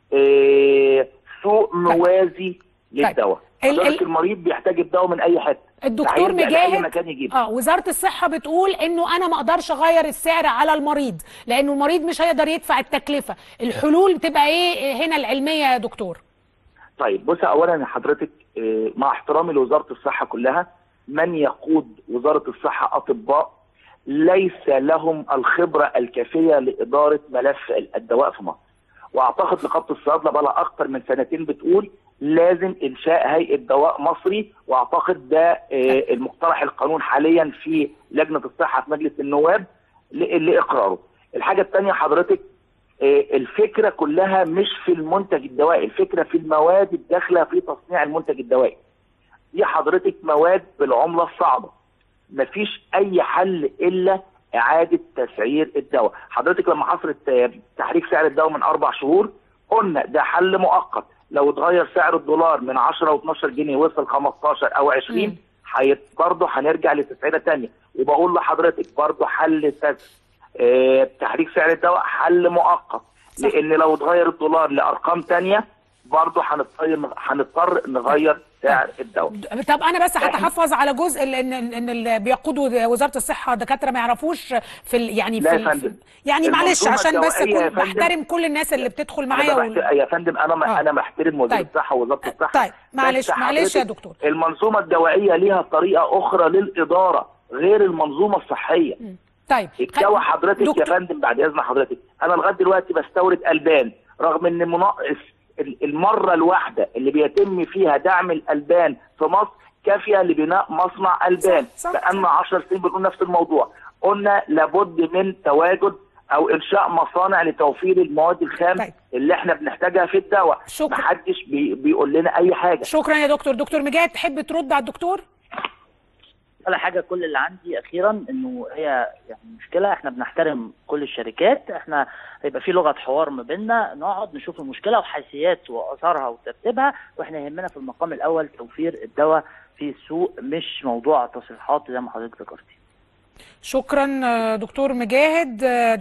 آه سوق موازي للدواء ال- ال- حضرتك المريض بيحتاج الدواء من اي حته الدكتور هيلجأ لأي مجاهد مكان يجيبه اه وزاره الصحه بتقول انه انا ما اقدرش اغير السعر على المريض لانه المريض مش هيقدر يدفع التكلفه الحلول بتبقى ايه هنا العلميه يا دكتور طيب بص اولا حضرتك آه، مع احترامي لوزاره الصحه كلها من يقود وزاره الصحه اطباء ليس لهم الخبره الكافيه لاداره ملف الدواء في مصر واعتقد نقابه الصيادله بقى لها اكتر من سنتين بتقول لازم انشاء هيئه دواء مصري واعتقد ده آه، المقترح القانون حاليا في لجنه الصحه في مجلس النواب ل- لاقراره. الحاجه الثانيه حضرتك آه، الفكره كلها مش في المنتج الدوائي، الفكره في المواد الداخله في تصنيع المنتج الدوائي. دي حضرتك مواد بالعمله الصعبه. مفيش اي حل الا اعاده تسعير الدواء، حضرتك لما حصلت آه، تحريك سعر الدواء من اربع شهور قلنا ده حل مؤقت، لو اتغير سعر الدولار من 10 و12 جنيه وصل 15 او 20 مم. هيت برضه هنرجع لتسعيره ثانيه، وبقول لحضرتك برضه حل تس... آه، تحريك سعر الدواء حل مؤقت صح. لان لو اتغير الدولار لارقام تانية برضه هنضطر هنضطر نغير سعر الدواء طب انا بس إحنا- هتحفظ على جزء ال- ان ان إن اللي بيقودوا وزاره الصحه دكاتره ما يعرفوش في ال يعني لا في, يا ال- فندم. يعني معلش المنظومة عشان بس الدوائية يا اكون فندم. بحترم كل الناس اللي بتدخل معايا أنا وال- بحت... يا فندم انا ما... آه. انا محترم وزير طيب. الصحه ووزاره الصحه طيب معلش بس معلش يا حضرتك دكتور المنظومه الدوائيه ليها طريقه اخرى للاداره غير المنظومه الصحيه طيب الدواء حضرتك يا دكتور- فندم بعد اذن حضرتك انا لغايه دلوقتي بستورد البان رغم ان مناقص ال- المره الواحده اللي بيتم فيها دعم الالبان في مصر كافيه لبناء مصنع البان صح، صح، بقالنا 10 سنين بنقول نفس الموضوع قلنا لابد من تواجد او انشاء مصانع لتوفير المواد الخام طيب. اللي احنا بنحتاجها في الدواء شكرا. محدش بي بيقول لنا اي حاجه شكرا يا دكتور دكتور مجاهد تحب ترد على الدكتور ولا حاجه كل اللي عندي اخيرا انه هي يعني مشكله احنا بنحترم كل الشركات احنا هيبقى في لغه حوار ما بيننا نقعد نشوف المشكله وحيثيات واثارها وترتيبها واحنا يهمنا في المقام الاول توفير الدواء في السوق مش موضوع تصريحات زي ما حضرتك ذكرتي شكرا آه، دكتور مجاهد آه،